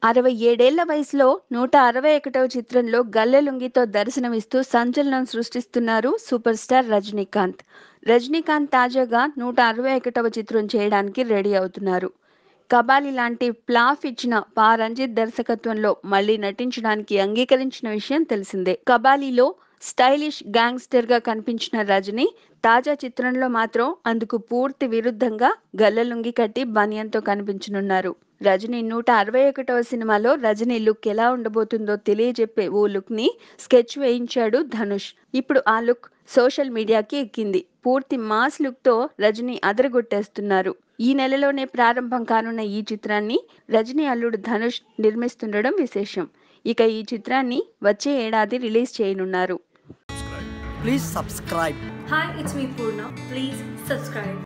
అరవై ఏడేళ్ల వయసులో నూట అరవై ఒకటవ చిత్రంలో గల్లెలుంగితో దర్శనమిస్తూ సంచలనం సృష్టిస్తున్నారు సూపర్ స్టార్ రజనీకాంత్ రజనీకాంత్ తాజాగా నూట అరవై ఒకటవ చిత్రం చేయడానికి రెడీ అవుతున్నారు కబాలి లాంటి ప్లాఫ్ ఇచ్చిన పా రంజిత్ దర్శకత్వంలో మళ్ళీ నటించడానికి అంగీకరించిన విషయం తెలిసిందే కబాలీలో స్టైలిష్ గ్యాంగ్స్టర్ గా కనిపించిన రజనీ తాజా చిత్రంలో మాత్రం అందుకు పూర్తి విరుద్ధంగా గల్లలుంగి కట్టి బనియంతో కనిపించనున్నారు రజనీ నూట అరవై ఒకటవ సినిమాలో రజనీ లుక్ ఎలా ఉండబోతుందో తెలియజెప్పే ఓ లుక్ ని స్కెచ్ వేయించాడు ధనుష్ ఇప్పుడు ఆ లుక్ సోషల్ మీడియాకి ఎక్కింది పూర్తి మాస్ లుక్ తో రజనీ అదరగొట్టేస్తున్నారు ఈ నెలలోనే ప్రారంభం కానున్న ఈ చిత్రాన్ని రజనీ అల్లుడు ధనుష్ నిర్మిస్తుండడం విశేషం ఇక ఈ చిత్రాన్ని వచ్చే ఏడాది రిలీజ్ చేయనున్నారు Please subscribe. Hi, it's me Purna. Please subscribe.